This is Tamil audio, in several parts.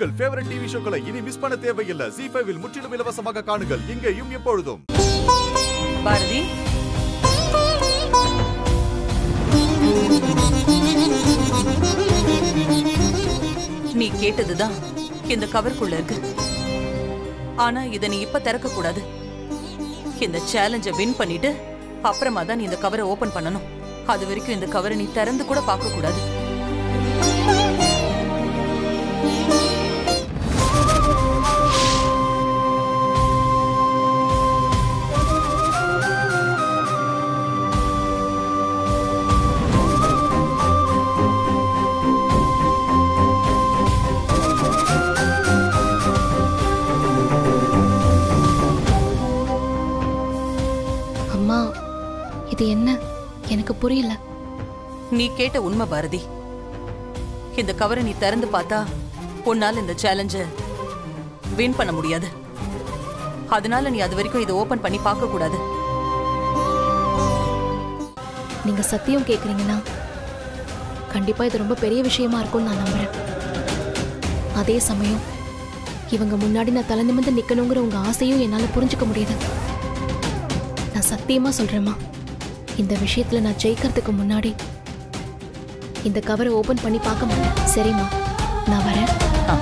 உங்கள் ஃபேவரட் டிவி ஷோக்களை இனி மிஸ் பண்ண தேவையில்லை ஜி ஃபைவில் முற்றிலும் இலவசமாக காணுங்கள் இங்கேயும் எப்பொழுதும் பாரதி நீ கேட்டதுதான் இந்த கவருக்குள்ள இருக்கு ஆனா இத நீ இப்ப திறக்க கூடாது இந்த சேலஞ்ச வின் பண்ணிட்டு அப்புறமா தான் நீ இந்த கவரை ஓபன் பண்ணணும் அது வரைக்கும் இந்த கவரை நீ திறந்து கூட பார்க்க கூடாது அம்மா இது என்ன எனக்கு புரியல நீ கேட்ட உண்மை பாரதி இந்த கவரை நீ திறந்து பார்த்தா உன்னால இந்த சேலஞ்ச வின் பண்ண முடியாது அதனால நீ அது வரைக்கும் இதை ஓபன் பண்ணி பார்க்க கூடாது நீங்க சத்தியம் கேக்குறீங்கன்னா கண்டிப்பா இது ரொம்ப பெரிய விஷயமா இருக்கும்னு நான் நம்புறேன் அதே சமயம் இவங்க முன்னாடி நான் தலை நிமிர்ந்து நிக்கணுங்கிற உங்க ஆசையும் என்னால புரிஞ்சுக்க முடியுது நான் சத்தியமா சொல்றேம்மா இந்த விஷயத்துல நான் ஜெயிக்கிறதுக்கு முன்னாடி இந்த கவரை ஓபன் பண்ணி பார்க்க மாட்டேன் சரிம்மா நான் வரேன் ஆ.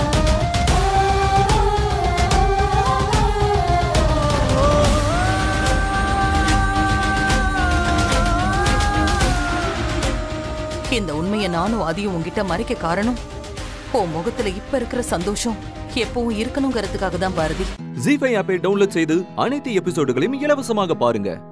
இந்த உண்மையை நானும் அதையும் உன்கிட்ட மறைக்க காரணம் உன் முகத்துல இப்ப இருக்கிற சந்தோஷம் எப்பவும் இருக்கணுங்கிறதுக்காக தான் பாரதி ஜி ஃபைவ் ஆப்பை டவுன்லோட் செய்து அனைத்து எபிசோடுகளையும் இலவசமாக பாருங்க